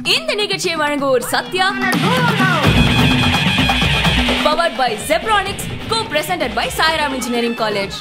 இந்த நிகழ்ச்சியை வழங்குவோர் Sathya powered by Zebronics co presented by Sairam engineering college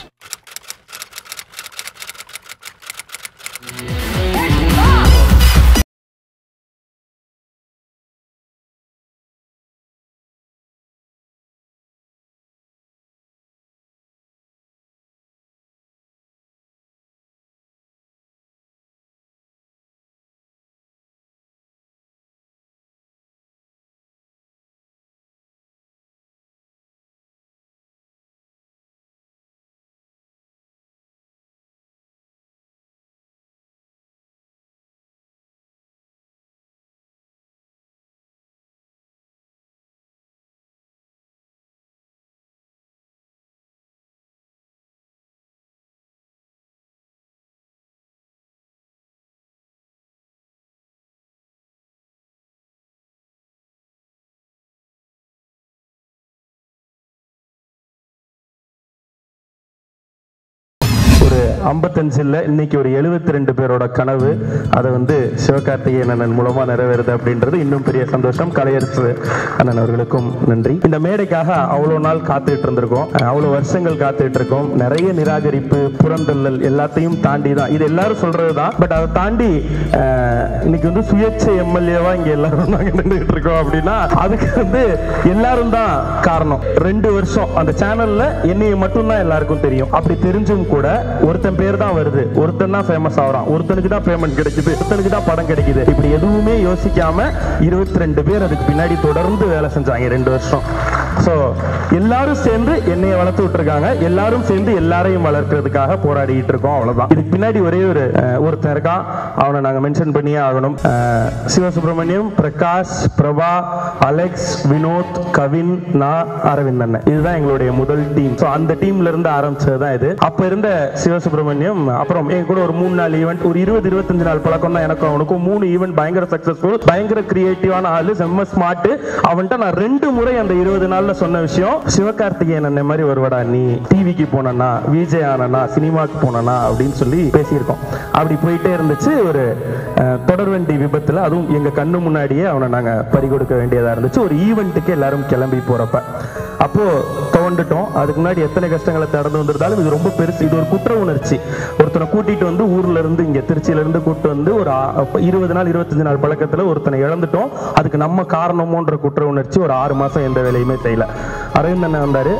ஒரு ஐம்பத்தஞ்சு இல்ல இன்னைக்கு ஒரு எழுபத்தி ரெண்டு பேரோட கனவு அதை வந்து சிவகார்த்திகேயன் அண்ணன் மூலமா நிறைவேறுது அப்படின்றது இன்னும் பெரிய சந்தோஷம் கலையரசு அண்ணன் அவர்களுக்கும் நன்றி இந்த மேடைக்காக அவ்வளோ நாள் காத்துட்டு இருந்திருக்கோம் அவ்வளோ வருஷங்கள் காத்துட்டு இருக்கோம் நிறைய நிராகரிப்பு புறந்தள்ளல் எல்லாத்தையும் தாண்டி தான் இது எல்லாரும் சொல்றது தான் பட் அதை தாண்டி அஹ், இன்னைக்கு வந்து சுயேட்சை எம்எல்ஏவா இங்க எல்லாரும் நாங்க நின்றுட்டு இருக்கோம் அப்படின்னா அதுக்கு வந்து எல்லாரும் தான் காரணம் ரெண்டு வருஷம் அந்த சேனல்ல என்னைய மட்டும்தான் எல்லாருக்கும் தெரியும் அப்படி தெரிஞ்சும் கூட ஒருத்தன் பேர் தான் வருது ஒருத்தன் தான் ஃபேமஸ் ஆகுறான் ஒருத்தனுக்கு தான் பேமெண்ட் கிடைக்குது ஒருத்தனுக்கு தான் படம் கிடைக்குது இப்படி எதுவுமே யோசிக்காம இருபத்தி ரெண்டு பேர் அதுக்கு பின்னாடி தொடர்ந்து வேலை செஞ்சாங்க ரெண்டு வருஷம் ஸோ எல்லாரும் சேர்ந்து என்னைய வளர்த்து விட்டுருக்காங்க எல்லாரும் சேர்ந்து எல்லாரையும் வளர்க்கறதுக்காக போராடிட்டு இருக்கோம் அவ்வளவுதான் இதுக்கு பின்னாடி ஒரே ஒரு அஹ், ஒருத்தன் இருக்கான் அவனை நாங்க மென்ஷன் பண்ணியே ஆகணும் அஹ், சிவசுப்பிரமணியம் பிரகாஷ் பிரபா அலெக்ஸ் வினோத் கவின் நான் அரவிந்த் அண்ணன் இதுதான் எங்களுடைய முதல் டீம் ஸோ அந்த டீம்ல இருந்து ஆரம்பிச்சது தான் இது அப்ப இருந்த சிவசுப்பிரமணியம் அப்புறம் என் கூட ஒரு மூணு நாள் ஈவெண்ட் ஒரு இருபது இருபத்தஞ்சு நாள் பழக்கம் தான் எனக்கும் அவனுக்கும் மூணு ஈவெண்ட் பயங்கர சக்சஸ்ஃபுல் பயங்கர கிரியேட்டிவான ஆளு செம்ம ஸ்மார்ட் அவன்கிட்ட நான் ரெண்டு முறை அந்த இருபது நாள்ல சொன்ன விஷயம் சிவகார்த்திகேயன் அண்ணன் மாதிரி வருவடா நீ டிவிக்கு போனனா விஜய் ஆனனா சினிமாக்கு போனனா அப்படின்னு சொல்லி பேசியிருக்கோம் அப்படி போயிட்டே இருந்துச்சு ஒரு அஹ், தொடர்வண்டி விபத்துல அதுவும் எங்க கண்ணு முன்னாடியே அவனை நாங்க பறிகொடுக்க வேண்டியதா இருந்துச்சு ஒரு ஈவெண்ட்டுக்கு எல்லாரும் கிளம்பி போறப்ப அப்போ துவண்டுட்டோம் அதுக்கு முன்னாடி எத்தனை கஷ்டங்களை கடந்து வந்திருந்தாலும் இது ரொம்ப பெருசு இது ஒரு குற்ற உணர்ச்சி ஒருத்தனை கூட்டிட்டு வந்து ஊர்ல இருந்து இங்க திருச்சியில இருந்து கூட்டு வந்து ஒரு ஆ- அப்ப இருபது நாள் இருபத்தஞ்சு நாள் பழக்கத்துல ஒருத்தனை இழந்துட்டோம் அதுக்கு நம்ம காரணமோன்ற குற்ற உணர்ச்சி ஒரு ஆறு மாசம் எந்த வேலையுமே செய்யல அரவிந்த் அண்ணன் வந்தாரு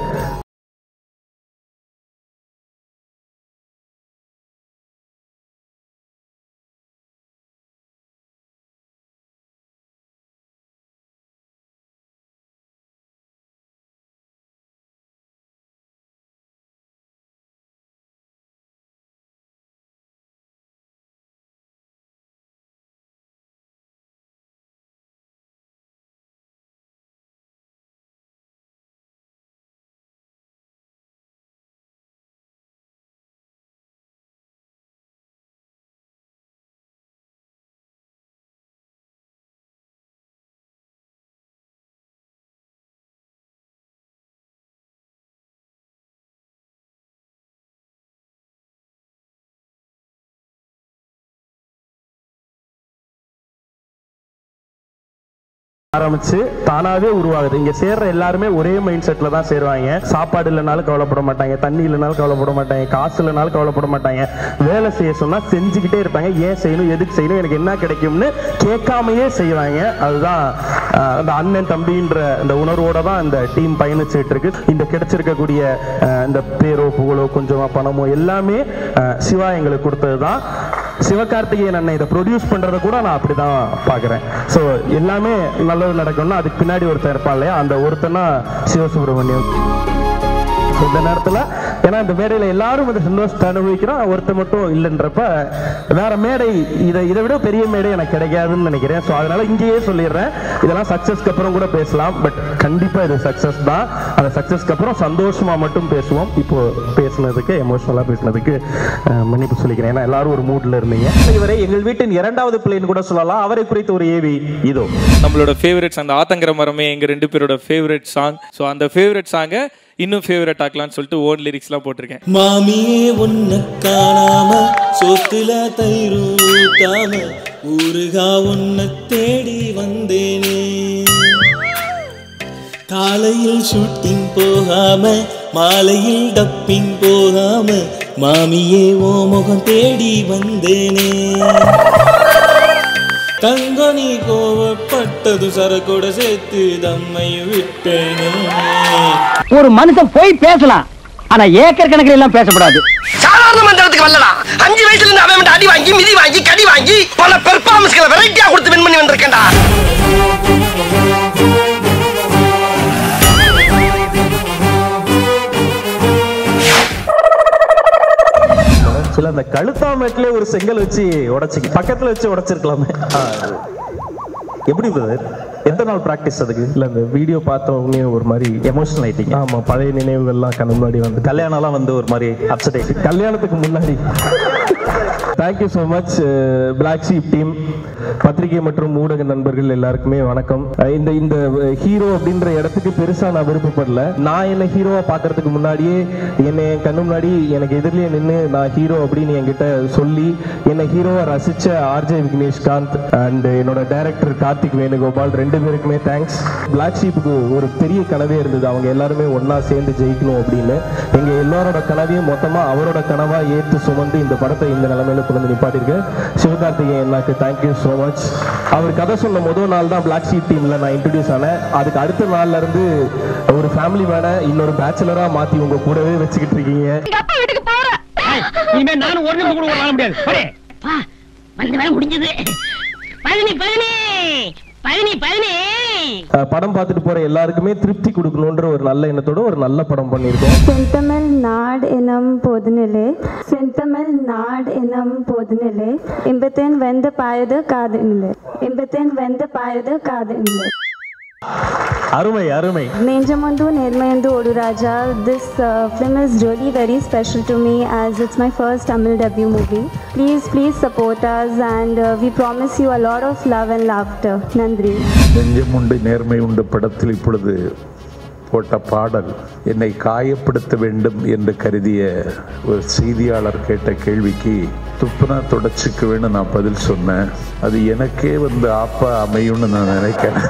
ஆரம்பிச்சு தானாவே உருவாகுது இங்க சேர்ற எல்லாருமே ஒரே மைண்ட் செட்ல தான் சேருவாங்க சாப்பாடு இல்லைனாலும் கவலைப்பட மாட்டாங்க தண்ணி இல்லைனாலும் கவலைப்பட மாட்டாங்க காசு இல்லைனாலும் கவலைப்பட மாட்டாங்க வேலை செய்ய சொன்னா செஞ்சுக்கிட்டே இருப்பாங்க ஏன் செய்யணும் எதுக்கு செய்யணும் எனக்கு என்ன கிடைக்கும்னு கேட்காமயே செய்வாங்க அதுதான் ஆஹ், அந்த அண்ணன் தம்பின்ற இந்த உணர்வோட தான் இந்த டீம் பயணிச்சுட்டு இருக்கு இந்த கிடைச்சிருக்கக்கூடிய ஆஹ், இந்த பேரோ புகழோ கொஞ்சமா பணமோ எல்லாமே ஆஹ், சிவா எங்களுக்கு கொடுத்தது தான் சிவகார்த்திகேயன் அண்ணன் இதை ப்ரொடியூஸ் பண்றத கூட நான் அப்படிதான் பாக்குறேன் ஸோ எல்லாமே நல்லது நடக்கணும்னா அதுக்கு பின்னாடி ஒருத்தன் இருப்பான் இல்லையா அந்த ஒருத்தனா சிவசுப்ரமணியம் இந்த நேரத்துல ஏன்னா இந்த மேடையில எல்லாரும் இந்த சந்தோஷத்தை அனுபவிக்கிறோம் ஒருத்தர் மட்டும் இல்லைன்றப்ப வேற மேடை இதை இதை விட பெரிய மேடை எனக்கு கிடைக்காதுன்னு நினைக்கிறேன் ஸோ அதனால இங்கேயே சொல்லிடுறேன் இதெல்லாம் சக்சஸ்க்கு அப்புறம் கூட பேசலாம் பட் கண்டிப்பா இது சக்சஸ் தான் அந்த சக்சஸ்க்கு அப்புறம் சந்தோஷமா மட்டும் பேசுவோம் இப்போ பேசுனதுக்கு எமோஷனலா பேசுனதுக்கு அஹ், மன்னிப்பு சொல்லிக்கிறேன் ஏன்னா எல்லாரும் ஒரு மூட்ல இருந்தீங்க இவரை எங்கள் வீட்டின் இரண்டாவது பிள்ளைன்னு கூட சொல்லலாம் அவரை குறித்த ஒரு ஏவி இதோ நம்மளோட ஃபேவரட்ஸ் அந்த ஆத்தங்கர மரமே எங்க ரெண்டு பேரோட ஃபேவரட் சாங் ஸோ அந்த ஃபேவரட் சாங்கை இன்னும் ஃபேவரட் ஆக்கலாம்னு சொல்லிட்டு ஓன் லிரிக்ஸ்லாம் போட்டிருக்கேன் மாமியே உன்னை காணாம சோத்துல தயிர் ஊத்தாம ஊருகா உன்னை தேடி வந்தேனே காலையில் ஷூட்டிங் போகாம மாலையில் டப்பிங் போகாம மாமியே ஓ முகம் தேடி வந்தேனே தங்கனி கோவப்பட்டது சரக்கோட சேர்த்து தம்மையும் விட்டேனே ஒரு மனுஷன் போய் பேசலாம் ஆனா ஏக்கர் கணக்கில் எல்லாம் பேசக்கூடாது சாதாரண மந்திரத்துக்கு வரலாம் அஞ்சு வயசுல இருந்து அவன் அடி வாங்கி மிதி வாங்கி கடி வாங்கி பல பெர்ஃபார்மன்ஸ்களை வெரைட்டியா கொடுத்து வின் பண்ணி வந்திருக்கேன்டா சில அந்த கழுத்தாமேட்டிலே ஒரு செங்கல் வச்சு உடைச்சு பக்கத்துல வச்சு உடைச்சிருக்கலாமே ஆ. எப்படி பிரதர் எத்தனை நாள் பிராக்டிஸ் அதுக்கு இல்ல இந்த வீடியோ பார்த்த உடனே ஒரு மாதிரி எமோஷனல் ஆயிட்டீங்க ஆமா பழைய நினைவுகள்லாம் கண்ணு முன்னாடி வந்து கல்யாணம்லாம் வந்து ஒரு மாதிரி அப்செட் ஆயிட்டு கல்யாணத்துக்கு முன்னாடி thank you so much black sheep team பத்திரிகை மற்றும் ஊடக நண்பர்கள் எல்லாருக்குமே வணக்கம் அஹ் இந்த இந்த ஹீரோ அப்படின்ற இடத்துக்கு பெருசா நான் விருப்பப்படல நான் என்ன ஹீரோவா பார்க்கறதுக்கு முன்னாடியே என்னை என் கண்ணு முன்னாடி எனக்கு எதிரிலேயே நின்று நான் ஹீரோ அப்படின்னு என்கிட்ட சொல்லி என்னை ஹீரோவா ரசிச்ச ஆர்ஜே விக்னேஷ்காந்த் அண்ட் என்னோட டைரக்டர் கார்த்திக் வேணுகோபால் ரெண்டு பேருக்குமே தேங்க்ஸ் பிளாக் ஷீப்புக்கு ஒரு பெரிய கனவே இருந்தது அவங்க எல்லாருமே ஒண்ணா சேர்ந்து ஜெயிக்கணும் அப்படின்னு எங்க எல்லாரோட கனவையும் மொத்தமா அவரோட கனவா ஏத்து சுமந்து இந்த படத்தை இந்த நிலைமையில கொண்டு வந்து நிப்பாட்டிருக்கு சிவகார்த்திகேயன் அண்ணாக்கு தேங்க்யூ ஸோ மச் அவர் கதை சொன்ன முதல் நாள் தான் பிளாக் ஷீப் டீம்ல நான் இன்ட்ரடியூஸ் ஆனேன் அதுக்கு அடுத்த நாள்ல இருந்து ஒரு ஃபேமிலி மேனை இன்னொரு பேச்சுலரா மாத்தி உங்க கூடவே வச்சுக்கிட்டு இருக்கீங்க இனிமே நானும் ஒரு நிமிஷம் கூட வாழ முடியாது போடே. பா, வந்து வேலை முடிஞ்சது பதினி பதினி பதினி பதினி அஹ் படம் பார்த்துட்டு போற எல்லாருக்குமே திருப்தி கொடுக்கணுன்ற ஒரு நல்ல எண்ணத்தோட ஒரு நல்ல படம் பண்ணியிருக்கோம் செந்தமிழ் நாடு இனம் பொதுநிலை செந்தமிழ் நாடு இனம் பொதுநிலை இம்பத்தேன் வெந்த பாயது காது இல்லை இம்பத்தேன் வெந்த பாயது காது இல்லை அருமை அருமை Nenjamandu Nirmayandu Oduraja, this uh, film is really very special to me as it's my first Tamil debut movie. Please, please support us and uh, we promise you a lot of love and laughter. Nandri. நெஞ்சம் உண்டு நேர்மை உண்டு படத்தில் இப்பொழுது போட்ட பாடல் என்னை காயப்படுத்த வேண்டும் என்று கருதிய ஒரு செய்தியாளர் கேட்ட கேள்விக்கு துப்புனா தொடச்சிக்க வேணும் நான் பதில் சொன்னேன் அது எனக்கே வந்து ஆப்பா அமையும்னு நான் நினைக்கிறேன்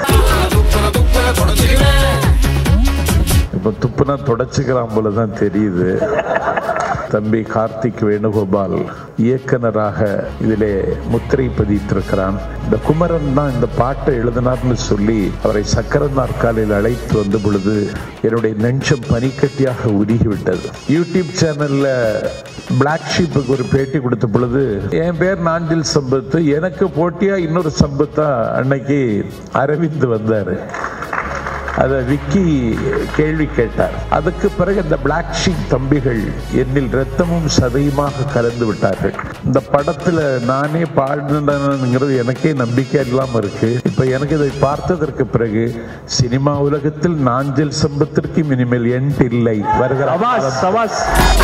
இப்போ துப்புனா தொடச்சிக்கலாம் போல தான் தெரியுது தம்பி கார்த்திக் வேணுகோபால் இயக்குனராக இதிலே முத்திரை பதித்திருக்கிறான் இந்த குமரன் தான் இந்த பாட்டை எழுதினார்னு சொல்லி அவரை சக்கர நாற்காலில் அழைத்து வந்த பொழுது என்னுடைய நெஞ்சம் பனிக்கட்டியாக உருகிவிட்டது யூடியூப் சேனல்ல பிளாக் ஷீப்புக்கு ஒரு பேட்டி கொடுத்த பொழுது என் பேர் நாஞ்சில் சம்பத்து எனக்கு போட்டியா இன்னொரு சம்பத்தா அன்னைக்கு அரவிந்த் வந்தாரு அதை விக்கி கேள்வி கேட்டார் அதுக்கு பிறகு இந்த பிளாக் ஷீப் தம்பிகள் என்னில் ரத்தமும் சதையுமாக கலந்து விட்டார்கள் இந்த படத்துல நானே பாடினங்கிறது எனக்கே நம்பிக்கை இல்லாம இருக்கு இப்ப எனக்கு இதை பார்த்ததற்கு பிறகு சினிமா உலகத்தில் நாஞ்சல் சம்பத்திற்கும் இனிமேல் எண்ட் இல்லை வருகிற சபாஸ் சபாஸ்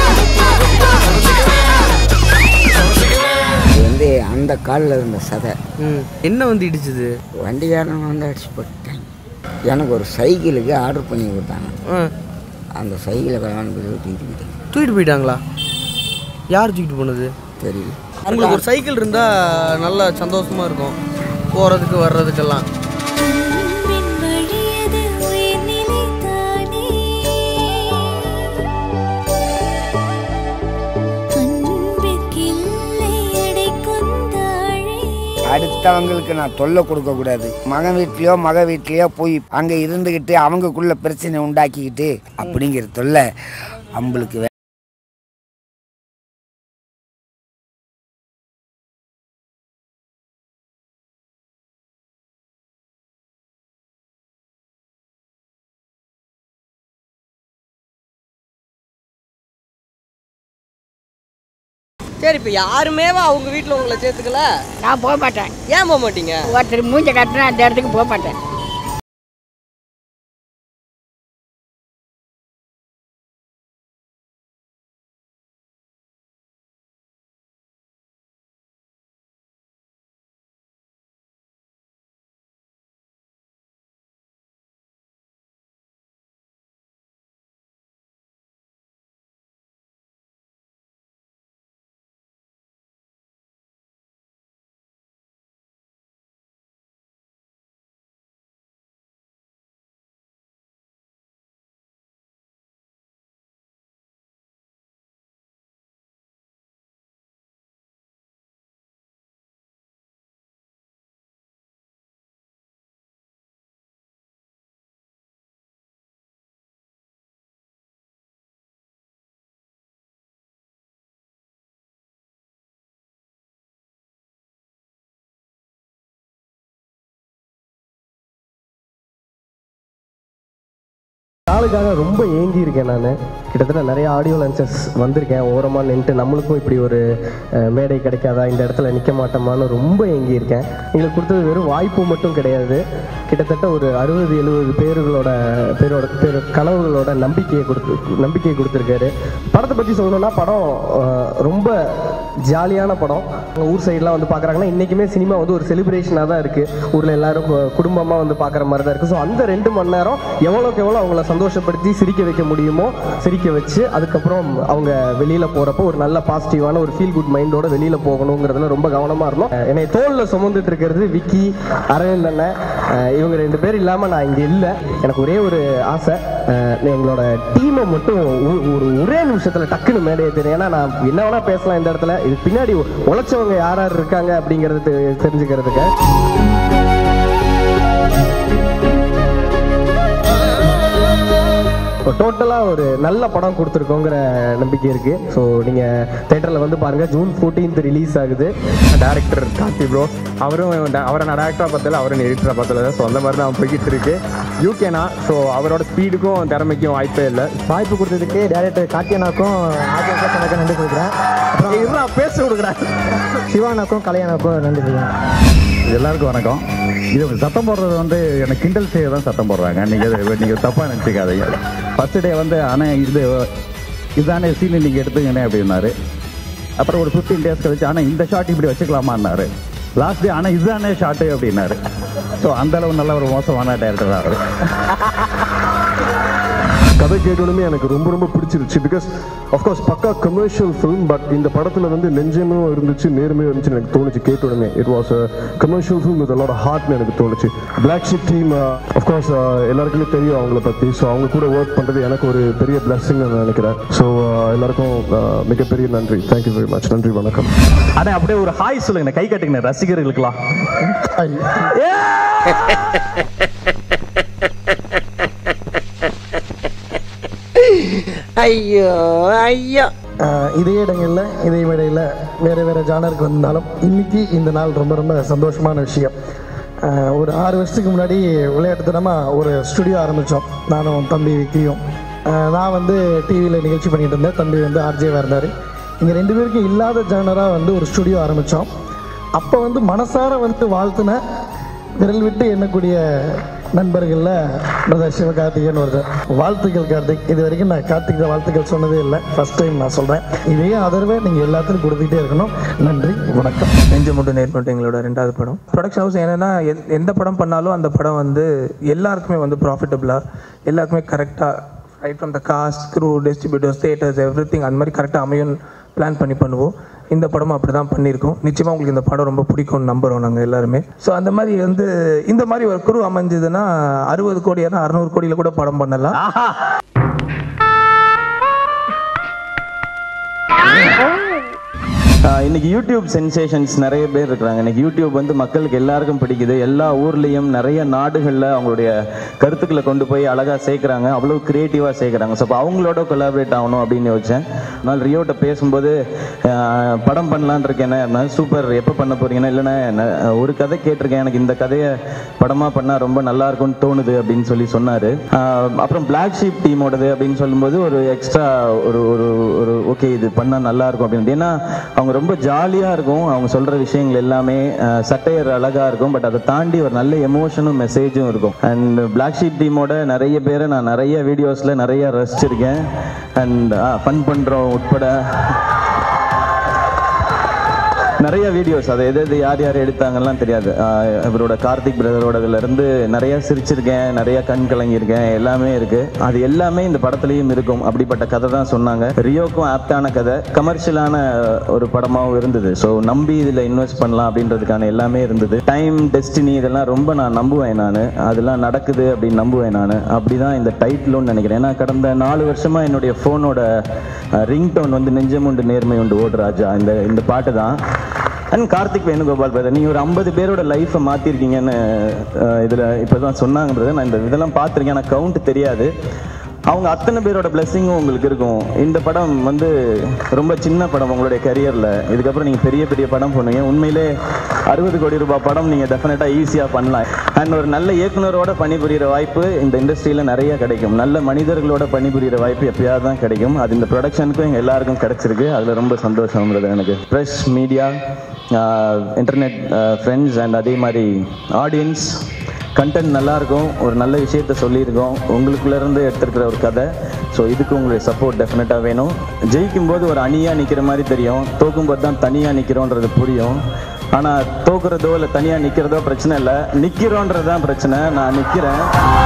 இது வந்து அந்த காலில் இருந்த சதை என்ன வந்து இடிச்சது வண்டிக்காரன் வந்து அடிச்சு போட்டாங்க எனக்கு ஒரு சைக்கிளுக்கு ஆர்டர் பண்ணி கொடுத்தாங்க அந்த சைக்கிளை கல்யாணம் பண்ணி தூக்கிட்டு தூக்கிட்டு போயிட்டாங்களா யார் தூக்கிட்டு போனது தெரியல உங்களுக்கு ஒரு சைக்கிள் இருந்தா நல்லா சந்தோஷமா இருக்கும் போறதுக்கு வர்றதுக்கெல்லாம் அடுத்தவங்களுக்கு நான் தொல்லை கொடுக்கக்கூடாது மகன் வீட்லேயோ மக வீட்லேயோ போய் அங்கே இருந்துக்கிட்டு அவங்கக்குள்ள பிரச்சனை உண்டாக்கிக்கிட்டு அப்படிங்கிற தொல்லை நம்மளுக்கு வே- சரி இப்போ யாருமே அவங்க வீட்டில் உங்களை சேர்த்துக்கல நான் போக மாட்டேன் ஏன் போக மாட்டீங்க ஒருத்தர் மூஞ்ச காட்டினா அந்த இடத்துக்கு போக மாட்டேன் நாளுக்காக ரொம்ப ஏங்கி இருக்கேன் நான் கிட்டத்தட்ட நிறைய ஆடியோ லன்ச்சஸ் வந்திருக்கேன் ஓரமாக நின்றுட்டு நம்மளுக்கும் இப்படி ஒரு அஹ், மேடை கிடைக்காதா இந்த இடத்துல நிற்க மாட்டோமான்னு ரொம்ப ஏங்கி இருக்கேன் எங்களுக்கு கொடுத்தது வெறும் வாய்ப்பு மட்டும் கிடையாது கிட்டத்தட்ட ஒரு அறுபது எழுபது பேர்களோட பேரோட பேர் கனவுகளோட நம்பிக்கையை கொடுத்து நம்பிக்கையை கொடுத்துருக்காரு படத்தை பற்றி சொல்லணும்னா படம் அஹ், ரொம்ப ஜாலியான படம் எங்கள் ஊர் சைட்லாம் வந்து பார்க்குறாங்கன்னா இன்றைக்குமே சினிமா வந்து ஒரு செலிப்ரேஷனாக தான் இருக்குது ஊரில் எல்லாரும் குடும்பமாக வந்து பார்க்குற மாதிரி தான் இருக்குது ஸோ அந்த ரெண்டு மணி நேரம் எவ்வளோக்கு எவ்வளோ அவங்கள சந்தோஷப்படுத்தி சிரிக்க வைக்க முடியுமோ சிரிக்க வச்சு அதுக்கப்புறம் அவங்க வெளியில் போகிறப்போ ஒரு நல்ல பாசிட்டிவான ஒரு ஃபீல் குட் மைண்டோட வெளியில் போகணுங்கிறதுல ரொம்ப கவனமாக இருந்தோம் அஹ் என்னை தோளில் சுமந்துட்டு இருக்கிறது விக்கி அரவிந்த் அண்ணன் அஹ் இவங்க ரெண்டு பேர் இல்லாமல் நான் இங்கே இல்லை எனக்கு ஒரே ஒரு ஆசை அஹ் எங்களோட டீமை மட்டும் ஒ- ஒரு ஒரே நிமிஷத்தில் டக்குன்னு மேடையை தெரியும் ஏன்னா நான் என்ன வேணா பேசலாம் இந்த இடத்துல இது பின்னாடி உழைச்சவங்க யார் யார் இருக்காங்க அப்படிங்கிறது தெ- தெரிஞ்சுக்கிறதுக்கு டோட்டலாக ஒரு நல்ல படம் கொடுத்துருக்கோங்கிற நம்பிக்கை இருக்குது ஸோ நீங்கள் தேட்டரில் வந்து பாருங்கள் ஜூன் ஃபோர்டீன்த் ரிலீஸ் ஆகுது டேரக்டர் கார்த்தி ப்ரோ அவரும் ட- அவரை நான் டேரக்டராக பார்த்தல அவரும் எடிட்டராக பார்த்தல ஸோ அந்த மாதிரி தான் போய்கிட்டு இருக்கு யூகேனா ஸோ அவரோட ஸ்பீடுக்கும் திறமைக்கும் வாய்ப்பே இல்லை வாய்ப்பு கொடுத்ததுக்கு டேரக்டர் கார்த்தியனாக்கும் ஆதியாக்கும் நன்றி கொடுக்குறேன் அப்புறம் பேச கொடுக்குறேன் சிவானாக்கும் கல்யாணாக்கும் நன்றி கொடுக்குறேன் எல்லாருக்கும் வணக்கம் இது சத்தம் போடுறது வந்து எனக்கு கிண்டல் செய்ய தான் சத்தம் போடுறாங்க நீங்கள் அதை நீங்கள் தப்பாக நினச்சிக்காதீங்க ஃபர்ஸ்ட் டே வந்து ஆனால் இது இதுதானே சீன் நீங்கள் எடுத்துங்கண்ணே அப்படின்னாரு அப்புறம் ஒரு ஃபிஃப்டீன் டேஸ் கழிச்சு ஆனால் இந்த ஷாட் இப்படி வச்சுக்கலாமான்னாரு லாஸ்ட் டே ஆனால் இதுதானே ஷாட்டு அப்படின்னாரு ஸோ அந்த அளவு நல்ல ஒரு மோசமான டேரக்டர் அவர் கதை கேட்டோடனே எனக்கு ரொம்ப ரொம்ப பிடிச்சிருச்சு பிகாஸ் அஃப்கோர்ஸ் பக்கா கமர்ஷியல் ஃபிலிம் பட் இந்த படத்தில் வந்து நெஞ்சமும் இருந்துச்சு நேர்மையும் இருந்துச்சு எனக்கு தோணுச்சு கேட்ட உடனே it was a commercial film with a lot ஹார்ட்னு எனக்கு தோணுச்சு பிளாக் ஷிப் டீம் அஃப்கோர்ஸ் எல்லாருக்குமே தெரியும் அவங்கள பற்றி ஸோ அவங்க கூட ஒர்க் பண்ணுறது எனக்கு ஒரு பெரிய பிளஸ்ஸிங் நான் நினைக்கிறேன் ஸோ எல்லாருக்கும் uh, மிகப்பெரிய நன்றி தேங்க்யூ வெரி மச் நன்றி வணக்கம் அண்ணே அப்படியே ஒரு ஹாய் சொல்லுங்க கை கட்டுங்க ரசிகர்களுக்கெல்லாம் ஐயோ ஐயோ ஆஹ் இதே இடங்களில் இதே மேடையில் வேறு வேறு ஜானருக்கு வந்தாலும் இன்னைக்கு இந்த நாள் ரொம்ப ரொம்ப சந்தோஷமான விஷயம் ஆஹ் ஒரு ஆறு வருஷத்துக்கு முன்னாடி விளையாட்டுத்தனமாக ஒரு ஸ்டுடியோ ஆரம்பித்தோம் நானும் தம்பி விக்கியும் ஆஹ் நான் வந்து டிவியில் நிகழ்ச்சி பண்ணிட்டு இருந்தேன் தம்பி வந்து ஆர்ஜேவாக இருந்தார் இங்கே ரெண்டு பேருக்கும் இல்லாத ஜானராக வந்து ஒரு ஸ்டுடியோ ஆரம்பித்தோம் அப்போ வந்து மனசார வந்து வாழ்த்துன விரல் விட்டு எண்ணக்கூடிய நண்பர்களில் பிரதர் சிவகார்த்திகேயன் ஒருத்தர் வாழ்த்துக்கள் கார்த்திக் இது வரைக்கும் நான் கார்த்திக் வாழ்த்துக்கள் சொன்னதே இல்லை ஃபர்ஸ்ட் டைம் நான் சொல்கிறேன் இதே ஆதரவை நீங்கள் எல்லாத்துக்கும் கொடுத்துக்கிட்டே இருக்கணும் நன்றி வணக்கம் நெஞ்சு முட்டு நேர்மட்டு எங்களோட ரெண்டாவது படம் ப்ரொடக்ஷன் ஹவுஸ் என்னன்னா எந்த- எந்த படம் பண்ணாலும் அந்த படம் வந்து எல்லாருக்குமே வந்து ப்ராஃபிட்டபுளாக எல்லாருக்குமே கரெக்டாக right from the cast crew distributors theatres everything அந்த மாதிரி கரெக்டாக அமையும் பிளான் பண்ணி பண்ணுவோம் இந்த படமும் அப்படி தான் பண்ணியிருக்கோம் நிச்சயமாக உங்களுக்கு இந்த படம் ரொம்ப பிடிக்கும்னு நம்புகிறோம் நாங்கள் எல்லாருமே ஸோ அந்த மாதிரி வந்து இந்த மாதிரி ஒரு குரு அமைஞ்சதுன்னா அறுபது கோடி அறுநூறு கோடியில் கூட படம் பண்ணலாம் ஆஹ் இன்னைக்கு யூடியூப் சென்சேஷன்ஸ் நிறைய பேர் இருக்கிறாங்க இன்னைக்கு யூடியூப் வந்து மக்களுக்கு எல்லாருக்கும் பிடிக்குது எல்லா ஊர்லேயும் நிறைய நாடுகளில் அவங்களுடைய கருத்துக்களை கொண்டு போய் அழகாக சேர்க்குறாங்க அவ்வளோ க்ரியேட்டிவாக சேர்க்குறாங்க ஸோ அப்போ அவங்களோட கொலாபரேட் ஆகணும் அப்படின்னு யோசிச்சேன் அதனால் ரியோட்ட பேசும்போது ஆஹ் படம் பண்ணலான் இருக்கேன் சூப்பர் எப்போ பண்ண போறீங்கன்னா இல்லைண்ணே நான் ஒரு கதை கேட்டிருக்கேன் எனக்கு இந்த கதையை படமாக பண்ணால் ரொம்ப நல்லா இருக்கும்னு தோணுது அப்படின்னு சொல்லி சொன்னார் அப்புறம் பிளாக் ஷீப் டீமோடது அப்படின்னு சொல்லும்போது ஒரு எக்ஸ்ட்ரா ஒரு ஒரு ஒரு ஓகே இது பண்ணால் நல்லா இருக்கும் அப்படின்னு ஏன்னா அவங்க ரொம்ப ஜாலியாக இருக்கும் அவங்க சொல்கிற விஷயங்கள் எல்லாமே அஹ், சட்டையர் அழகாக இருக்கும் பட் அதை தாண்டி ஒரு நல்ல எமோஷனும் மெசேஜும் இருக்கும் அண்ட் பிளாக் ஷீப் டீமோட நிறைய பேரை நான் நிறைய வீடியோஸில் நிறைய ரசிச்சிருக்கேன் அண்ட் ஃபன் பண்ணுறோம் உட்பட நிறைய வீடியோஸ் அது எது எது யார் யார் எடுத்தாங்கலாம் தெரியாது ஆஹ் இவரோட கார்த்திக் பிரதரோடதுல இருந்து நிறைய சிரிச்சிருக்கேன் நிறைய கண் கலங்கியிருக்கேன் எல்லாமே இருக்கு அது எல்லாமே இந்த படத்துலயும் இருக்கும் அப்படிப்பட்ட கதை தான் சொன்னாங்க ரியோக்கும் ஆப்டான கதை கமர்ஷியலான ஒரு படமாவும் இருந்தது ஸோ நம்பி இதுல இன்வெஸ்ட் பண்ணலாம் அப்படின்றதுக்கான எல்லாமே இருந்தது டைம் டெஸ்டினி இதெல்லாம் ரொம்ப நான் நம்புவேன் நான் அதெல்லாம் நடக்குது அப்படின்னு நம்புவேன் நான் அப்படிதான் இந்த டைட்டிலும் நினைக்கிறேன் ஏன்னா கடந்த நாலு வருஷமா என்னுடைய ஃபோனோட ரிங்டோன் வந்து நெஞ்சமுண்டு நேர்மை உண்டு ஓடு ராஜா இந்த இந்த பாட்டு தான் அண்ட் கார்த்திக் வேணுகோபால் பிரதர் நீங்கள் ஒரு ஐம்பது பேரோட லைஃப்பை மாற்றிருக்கீங்கன்னு இதில் இப்போ தான் சொன்னாங்க பிரதர் நான் இந்த இதெல்லாம் பார்த்துருக்கேன் எனக்கு கவுண்ட் தெரியாது அவங்க அத்தனை பேரோட பிளெஸிங்கும் உங்களுக்கு இருக்கும் இந்த படம் வந்து ரொம்ப சின்ன படம் உங்களுடைய கரியரில் இதுக்கப்புறம் நீங்கள் பெரிய பெரிய படம் பண்ணுவீங்க உண்மையிலே அறுபது கோடி ரூபாய் படம் நீங்கள் டெஃபினட்டாக ஈஸியாக பண்ணலாம் அண்ட் ஒரு நல்ல இயக்குனரோட பணிபுரிகிற வாய்ப்பு இந்த இண்டஸ்ட்ரியில் நிறைய கிடைக்கும் நல்ல மனிதர்களோட பணிபுரிகிற வாய்ப்பு எப்பயாவது தான் கிடைக்கும் அது இந்த ப்ரொடக்ஷனுக்கும் எங்கள் எல்லாருக்கும் கிடைச்சிருக்கு அதில் ரொம்ப சந்தோஷம்ன்றது எனக்கு press media internet friends and அதே மாதிரி ஆடியன்ஸ் கண்டென்ட் நல்லா இருக்கும் ஒரு நல்ல விஷயத்த சொல்லியிருக்கோம் உங்களுக்குள்ள இருந்து எடுத்திருக்கிற ஒரு கதை ஸோ இதுக்கு உங்களுடைய சப்போர்ட் டெஃபினட்டாக வேணும் ஜெயிக்கும் போது ஒரு அணியாக நிற்கிற மாதிரி தெரியும் தோக்கும்போது தான் தனியாக நிற்கிறோன்றது புரியும் ஆனால் தோக்குறதோ இல்லை தனியாக நிற்கிறதோ பிரச்சனை இல்லை நிற்கிறோன்றது தான் பிரச்சனை நான் நிற்கிறேன்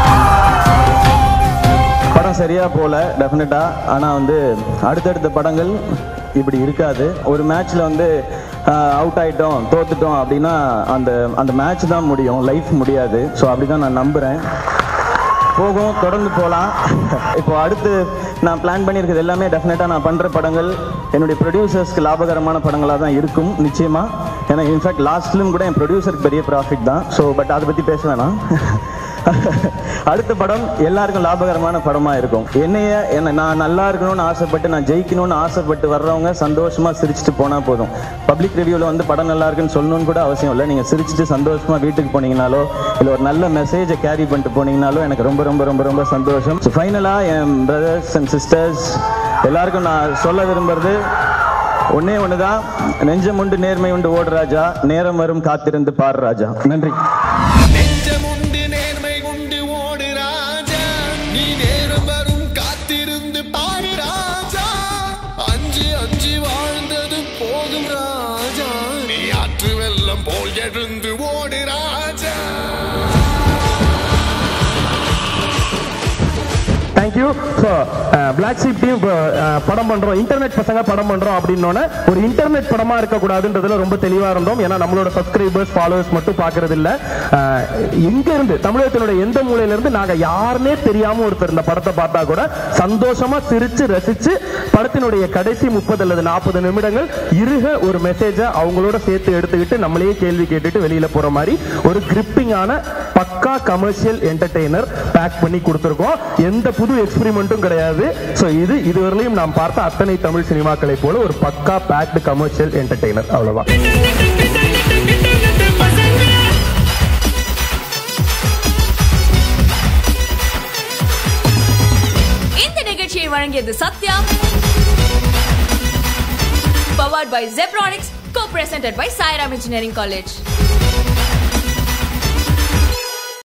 படம் சரியா போல டெஃபினட்டா ஆனா வந்து அடுத்தடுத்த படங்கள் இப்படி இருக்காது ஒரு மேட்ச்ல வந்து அவுட் ஆயிட்டோம் தோத்துட்டோம் அப்படின்னா அந்த அந்த மேட்ச் தான் முடியும் லைஃப் முடியாது ஸோ அப்படிதான் நான் நம்புறேன் போகும் தொடர்ந்து போகலாம் இப்போ அடுத்து நான் பிளான் பண்ணியிருக்கிறது எல்லாமே டெஃபினட்டாக நான் பண்ணுற படங்கள் என்னுடைய ப்ரொடியூசர்ஸ்க்கு லாபகரமான படங்களாக தான் இருக்கும் நிச்சயமாக ஏன்னா இன்ஃபேக்ட் லாஸ்ட் ஃபிலிம் கூட என் ப்ரொடியூசருக்கு பெரிய ப்ராஃபிட் தான் ஸோ பட் அதை பற்றி பேச வேணாம் அடுத்த படம் எல்லாருக்கும் லாபகரமான படமா இருக்கும் என்னைய என்ன நான் நல்லா இருக்கணும்னு ஆசைப்பட்டு நான் ஜெயிக்கணும்னு ஆசைப்பட்டு வர்றவங்க சந்தோஷமா சிரிச்சுட்டு போனா போதும் பப்ளிக் ரிவ்யூல வந்து படம் நல்லா இருக்குன்னு சொல்லணும்னு கூட அவசியம் இல்லை நீங்க சிரிச்சுட்டு சந்தோஷமா வீட்டுக்கு போனீங்கனாலோ இல்லை ஒரு நல்ல மெசேஜை கேரி பண்ணிட்டு போனீங்கனாலோ எனக்கு ரொம்ப ரொம்ப ரொம்ப ரொம்ப சந்தோஷம் ஸோ ஃபைனலாக என் பிரதர்ஸ் அண்ட் சிஸ்டர்ஸ் எல்லாருக்கும் நான் சொல்ல விரும்புறது ஒன்னே ஒண்ணுதான் நெஞ்சம் உண்டு நேர்மை உண்டு ஓடு ராஜா நேரம் வரும் காத்திருந்து பாரு ராஜா நன்றி நெஞ்சமுண்டு நேர்மை கொண்டு ஓடு ராஜா நீ நேரம் வரும் காத்திருந்து பாரு ராஜா அஞ்சு அஞ்சு வாழ்ந்தது போதும் ராஜா நீ ஆற்று வெள்ளம் போல் எழுந்து ஓடு Raja thank you so black sheep team படம் பண்றோம் இன்டர்நெட் பசங்க படம் பண்றோம் அப்படின்னோட ஒரு இன்டர்நெட் படமா இருக்கக்கூடாதுன்றதுல ரொம்ப தெளிவா இருந்தோம் ஏன்னா நம்மளோட சப்ஸ்கிரைபர்ஸ் ஃபாலோவர்ஸ் மட்டும் பார்க்கறது இல்ல அஹ், எங்க இருந்து தமிழகத்தினுடைய எந்த மூலையில இருந்து நாங்க யாருன்னே தெரியாம ஒருத்தர் இந்த படத்தை பார்த்தா கூட சந்தோஷமா சிரிச்சு ரசிச்சு படத்தினுடைய கடைசி முப்பது அல்லது நாற்பது நிமிடங்கள் இருக ஒரு மெசேஜை அவங்களோட சேர்த்து எடுத்துக்கிட்டு நம்மளையே கேள்வி கேட்டுட்டு வெளியில போற மாதிரி ஒரு கிரிப்பிங்கான பக்கா கமர்ஷியல் என்டர்டெய்னர் பேக் பண்ணி கொடுத்துருக்கோம் எந்த புது எக்ஸ்பெரிமெண்ட்டும் கிடையாது ஸோ இது இதுவரையிலும் நாம் பார்த்த அத்தனை தமிழ் சினிமாக்களை போல ஒரு பக்கா பேக்டு கமர்ஷியல் என்டர்டெய்னர் அவ்வளவுதான் இந்த நிகழ்ச்சியை வழங்கியது Sathya powered by Zebronics co presented by Sairam engineering college